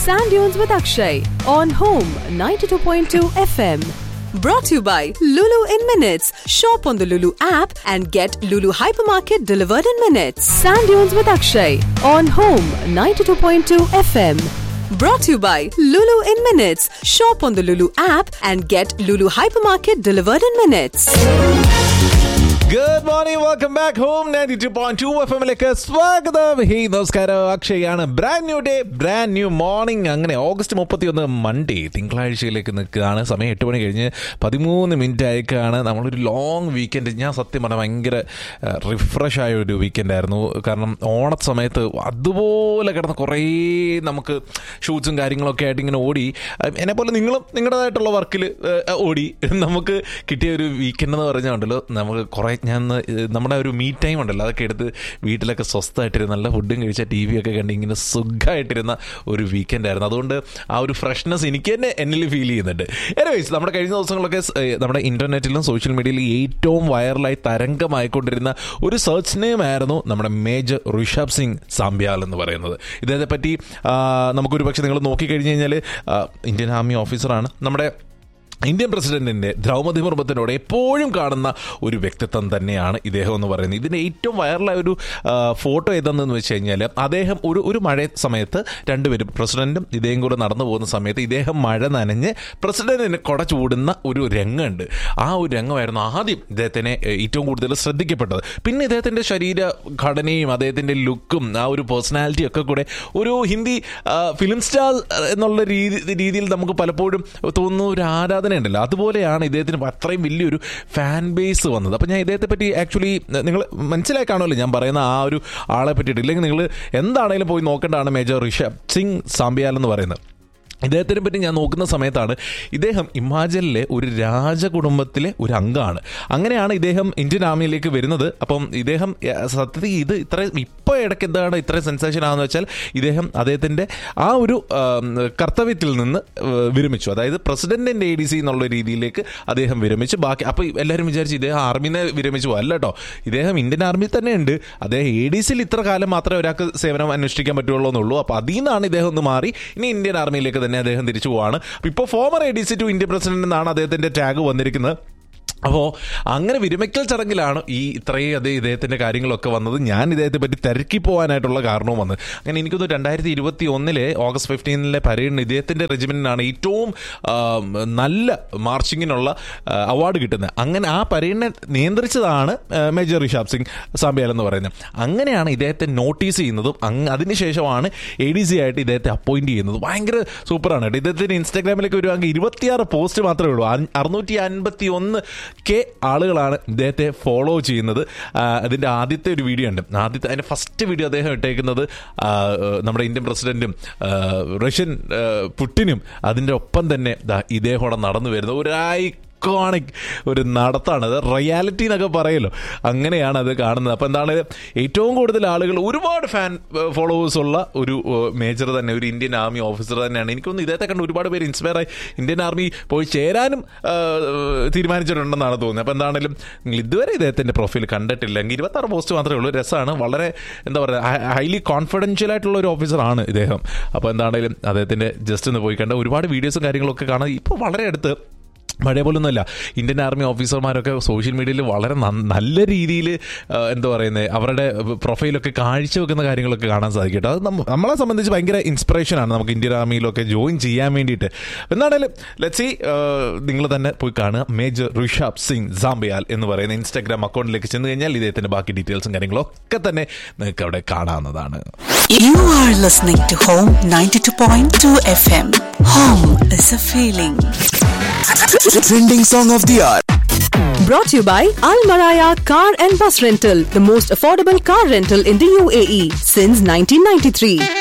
Sand Dunes with Akshay on Home 92.2 FM. Brought to you by Lulu in Minutes. Shop on the Lulu app and get Lulu Hypermarket delivered in minutes. Sand Dunes with Akshay on Home 92.2 FM. Brought to you by Lulu in Minutes. Shop on the Lulu app and get Lulu Hypermarket delivered in minutes. Good morning welcome back home ninety two point two F എമ്മിലേക്ക് സ്വാഗതം hey നമസ്കാരം അക്ഷയാണ് brand new day brand new morning അങ്ങനെ August മുപ്പത്തി ഒന്ന് Monday തിങ്കളാഴ്ചയിലേക്ക് നിൽക്കുകയാണ് സമയം എട്ട് മണി കഴിഞ്ഞ് പതിമൂന്ന് മിനിറ്റ് ആയിക്കാണ് നമ്മളൊരു ലോങ് വീക്കെൻഡ് ഞാൻ സത്യം പറഞ്ഞാൽ ഭയങ്കര റിഫ്രഷ് ആയ ഒരു വീക്കെൻഡ് ആയിരുന്നു കാരണം ഓണ സമയത്ത് അതുപോലെ കിടന്ന് കുറേ നമുക്ക് ഷൂട്ട്സും കാര്യങ്ങളൊക്കെ ആയിട്ട് ഇങ്ങനെ ഓടി എന്നെ പോലെ നിങ്ങളും നിങ്ങളുടേതായിട്ടുള്ള വർക്കിൽ ഓടി നമുക്ക് കിട്ടിയ ഒരു വീക്കെൻഡ് എന്ന് പറഞ്ഞാൽ ഉണ്ടല്ലോ നമുക്ക് കുറേ ഞാൻ ഒന്ന് നമ്മുടെ ഒരു മീ ടൈം ഉണ്ടല്ലോ അതൊക്കെ എടുത്ത് വീട്ടിലൊക്കെ സ്വസ്ഥമായിട്ടിരുന്ന് നല്ല ഫുഡും കഴിച്ച ടി വി ഒക്കെ കണ്ട് ഇങ്ങനെ സുഖമായിട്ടിരുന്ന ഒരു വീക്കെൻഡ് ആയിരുന്നു അതുകൊണ്ട് ആ ഒരു ഫ്രഷ്നെസ് എനിക്ക് തന്നെ എന്നിൽ ഫീൽ ചെയ്യുന്നുണ്ട് എനിവേസ് നമ്മുടെ കഴിഞ്ഞ ദിവസങ്ങളൊക്കെ സ്- ഏഹ് നമ്മുടെ ഇന്റർനെറ്റിലും സോഷ്യൽ മീഡിയയിലും ഏറ്റവും വൈറലായി തരംഗമായിക്കൊണ്ടിരുന്ന ഒരു സെർച്ച് നെയിം ആയിരുന്നു നമ്മുടെ മേജർ ഋഷഭ് സിംഗ് സാമ്പ്യാൽ എന്ന് പറയുന്നത് ഇദ്ദേഹത്തെ പറ്റി ആ, നമുക്കൊരു പക്ഷേ നിങ്ങൾ നോക്കിക്കഴിഞ്ഞ് കഴിഞ്ഞാൽ ഇന്ത്യൻ ആർമി ഓഫീസറാണ് നമ്മുടെ ഇന്ത്യൻ പ്രസിഡന്റിന്റെ ദ്രൗപദി മുർമുത്തിനോട് എപ്പോഴും കാണുന്ന ഒരു വ്യക്തിത്വം തന്നെയാണ് ഇദ്ദേഹം എന്ന് പറയുന്നത് ഇതിന്റെ ഏറ്റവും വൈറലായ ഒരു ആ, ഫോട്ടോ ഏതെന്ന് വെച്ച് കഴിഞ്ഞാൽ അദ്ദേഹം ഒരു ഒരു മഴ സമയത്ത് രണ്ടുപേരും പ്രസിഡന്റും ഇദ്ദേഹം കൂടെ നടന്നു പോകുന്ന സമയത്ത് ഇദ്ദേഹം മഴ നനഞ്ഞ് പ്രസിഡന്റിന് കൊട ചൂടുന്ന ഒരു രംഗമുണ്ട് ആ ഒരു രംഗമായിരുന്നു ആദ്യം ഇദ്ദേഹത്തിനെ ഏ, ഏറ്റവും കൂടുതൽ ശ്രദ്ധിക്കപ്പെട്ടത് പിന്നെ ഇദ്ദേഹത്തിന്റെ ശരീര ഘടനയും അദ്ദേഹത്തിന്റെ ലുക്കും ആ ഒരു പേഴ്സണാലിറ്റി ഒക്കെ കൂടെ ഒരു ഹിന്ദി ആ, ഫിലിം സ്റ്റാർ എന്നുള്ള രീതി രീതിയിൽ നമുക്ക് പലപ്പോഴും തോന്നുന്ന ഒരു ആരാധന ഉണ്ടല്ലോ അതുപോലെയാണ് ഇദ്ദേഹത്തിന് അത്രയും വലിയൊരു ഫാൻ ബേസ് വന്നത് അപ്പം ഞാൻ ഇദ്ദേഹത്തെ പറ്റി ആക്ച്വലി നിങ്ങൾ മനസ്സിലായി കാണുമല്ലോ ഞാൻ പറയുന്ന ആ ഒരു ആളെ പറ്റിയിട്ട് ഇല്ലെങ്കിൽ നിങ്ങൾ എന്താണെങ്കിലും പോയി നോക്കേണ്ടതാണ് മേജർ ഋഷഭ് സിംഗ് സാമ്പിയാൽ എന്ന് പറയുന്നത് ഇദ്ദേഹത്തിനെ പറ്റി ഞാൻ നോക്കുന്ന സമയത്താണ് ഇദ്ദേഹം ഹിമാചലിലെ ഒരു രാജകുടുംബത്തിലെ ഒരു അംഗമാണ് അങ്ങനെയാണ് ഇദ്ദേഹം ഇന്ത്യൻ ആർമിയിലേക്ക് വരുന്നത് അപ്പം ഇദ്ദേഹം ഏഹ്, സത്യത്തിൽ ഇത് ഇത്ര ഇപ്പോൾ ഇടയ്ക്ക് എന്താണ് ഇത്ര സെൻസേഷൻ ആണെന്ന് വെച്ചാൽ ഇദ്ദേഹം അദ്ദേഹത്തിൻ്റെ ആ ഒരു ആം, കർത്തവ്യത്തിൽ നിന്ന് ഏഹ്, വിരമിച്ചു അതായത് പ്രസിഡന്റിന്റെ എ ഡി സി എന്നുള്ള രീതിയിലേക്ക് അദ്ദേഹം വിരമിച്ചു ബാക്കി അപ്പോൾ എല്ലാവരും വിചാരിച്ചു ഇദ്ദേഹം ആർമിനെ വിരമിച്ചു അല്ല കേട്ടോ ഇദ്ദേഹം ഇന്ത്യൻ ആർമിയിൽ തന്നെ ഉണ്ട് അദ്ദേഹം എ ഡി സിയിൽ ഇത്ര കാലം മാത്രമേ ഒരാൾക്ക് സേവനം അനുഷ്ഠിക്കാൻ പറ്റുള്ളൂ എന്നുള്ളൂ അപ്പോൾ അതിൽ നിന്നാണ് ഇദ്ദേഹം ഒന്ന് മാറി ഇനി ഇന്ത്യൻ ആർമിയിലേക്ക് തന്നെ അദ്ദേഹം തിരിച്ചു പോവാണ് അപ്പോൾ ഇപ്പോൾ former A D C to Indian president എന്നാണ് അദ്ദേഹത്തിന്റെ ടാഗ് വന്നിരിക്കുന്നത് അപ്പോൾ അങ്ങനെ വിരമിക്കൽ ചടങ്ങിലാണ് ഈ ഇത്രയും അതേ ഇദ്ദേഹത്തിന്റെ കാര്യങ്ങളൊക്കെ വന്നത് ഞാൻ ഇദ്ദേഹത്തെ പറ്റി തിരക്കി പോകാനായിട്ടുള്ള കാരണവും വന്നത് അങ്ങനെ എനിക്കൊന്ന് രണ്ടായിരത്തി ഇരുപത്തി ഒന്നിലെ ഓഗസ്റ്റ് ഫിഫ്റ്റീനിലെ പരേഡിന് ഇദ്ദേഹത്തിന്റെ റെജിമെന്റിനാണ് ഏറ്റവും ആ, നല്ല മാർച്ചിങ്ങിനുള്ള അവാർഡ് കിട്ടുന്നത് അങ്ങനെ ആ പരേഡിനെ നിയന്ത്രിച്ചതാണ് ആ, മേജർ ഋഷാബ് സിംഗ് സാമ്പ്യാൽ എന്ന് പറയുന്നത് അങ്ങനെയാണ് ഇദ്ദേഹത്തെ നോട്ടീസ് ചെയ്യുന്നതും അങ്ങ് അതിനുശേഷമാണ് എ ഡി സി ആയിട്ട് ഇദ്ദേഹത്തെ അപ്പോയിന്റ് ചെയ്യുന്നത് ഭയങ്കര സൂപ്പറാണ് കേട്ടോ ഇദ്ദേഹത്തിന് ഇൻസ്റ്റാഗ്രാമിലേക്ക് വരുവാണെങ്കിൽ ഇരുപത്തിയാറ് പോസ്റ്റ് മാത്രമേ ഉള്ളൂ അൻ- അറുന്നൂറ്റി അൻപത്തി ഒന്ന് കെ ആളുകളാണ് ഇദ്ദേഹത്തെ ഫോളോ ചെയ്യുന്നത് ആ, അതിന്റെ ആദ്യത്തെ ഒരു വീഡിയോ ഉണ്ട് ആദ്യത്തെ അതിന്റെ ഫസ്റ്റ് വീഡിയോ അദ്ദേഹം ഇട്ടേക്കുന്നത് ആ, നമ്മുടെ ഇന്ത്യൻ പ്രസിഡന്റും ആ, റഷ്യൻ ആ, പുട്ടിനും അതിന്റെ ഒപ്പം തന്നെ ദാ ഇദ്ദേഹം നടന്നു വരുന്നത് ഒരായി ഐക്കോണിക് ഒരു നടത്താണ് അത് റിയാലിറ്റി എന്നൊക്കെ പറയല്ലോ അങ്ങനെയാണ് അത് കാണുന്നത് അപ്പം എന്താണ് ഏറ്റവും കൂടുതൽ ആളുകൾ ഒരുപാട് ഫാൻ ഫോളോവേഴ്സ് ഉള്ള ഒരു മേജർ തന്നെ ഒരു ഇന്ത്യൻ ആർമി ഓഫീസർ തന്നെയാണ് എനിക്കൊന്ന് ഇദ്ദേഹത്തെ കണ്ട് ഒരുപാട് പേര് ഇൻസ്പയർ ആയി ഇന്ത്യൻ ആർമി പോയി ചേരാനും ആ, തീരുമാനിച്ചിട്ടുണ്ടെന്നാണ് തോന്നുന്നത് അപ്പം എന്താണെങ്കിലും നിങ്ങൾ ഇതുവരെ ഇദ്ദേഹത്തിൻ്റെ പ്രൊഫൈൽ കണ്ടിട്ടില്ലെങ്കിൽ ഇരുപത്താറ് പോസ്റ്റ് മാത്രമേ ഉള്ളൂ രസമാണ് വളരെ എന്താ പറയുക ഹൈലി കോൺഫിഡൻഷ്യൽ ആയിട്ടുള്ള ഒരു ഓഫീസറാണ് ഇദ്ദേഹം അപ്പോൾ എന്താണെങ്കിലും അദ്ദേഹത്തിൻ്റെ ജസ്റ്റ് ഒന്ന് പോയി കണ്ട ഒരുപാട് വീഡിയോസും കാര്യങ്ങളൊക്കെ കാണാൻ ഇപ്പോൾ വളരെ അടുത്ത് പഴയ പോലൊന്നുമല്ല ഇന്ത്യൻ ആർമി ഓഫീസർമാരൊക്കെ സോഷ്യൽ മീഡിയയിൽ വളരെ നന്ന- നല്ല രീതിയിൽ എന്താ പറയുന്നത് അവരുടെ പ്രൊഫൈലൊക്കെ കാഴ്ചവെക്കുന്ന കാര്യങ്ങളൊക്കെ കാണാൻ സാധിക്കും കേട്ടോ അത് നമ്മ- നമ്മളെ സംബന്ധിച്ച് ഭയങ്കര ഇൻസ്പിറേഷനാണ് നമുക്ക് ഇന്ത്യൻ ആർമിയിലൊക്കെ ജോയിൻ ചെയ്യാൻ വേണ്ടിയിട്ട് എന്നാണേലും ലെറ്റ്സി നിങ്ങൾ തന്നെ പോയി കാണുക മേജർ ഋഷഭ് സിംഗ് സാംബയാൽ എന്ന് പറയുന്ന ഇൻസ്റ്റാഗ്രാം അക്കൗണ്ടിലേക്ക് ചെന്ന് കഴിഞ്ഞാൽ ഇദ്ദേഹത്തിന്റെ ബാക്കി ഡീറ്റെയിൽസും കാര്യങ്ങളൊക്കെ തന്നെ നിങ്ങൾക്ക് അവിടെ കാണാവുന്നതാണ് You are listening to Home 92.2 FM. Home is a feeling. Trending song of the hour. Brought to you by Al Maraya Car and Bus Rental, the most affordable car rental in the UAE since 1993.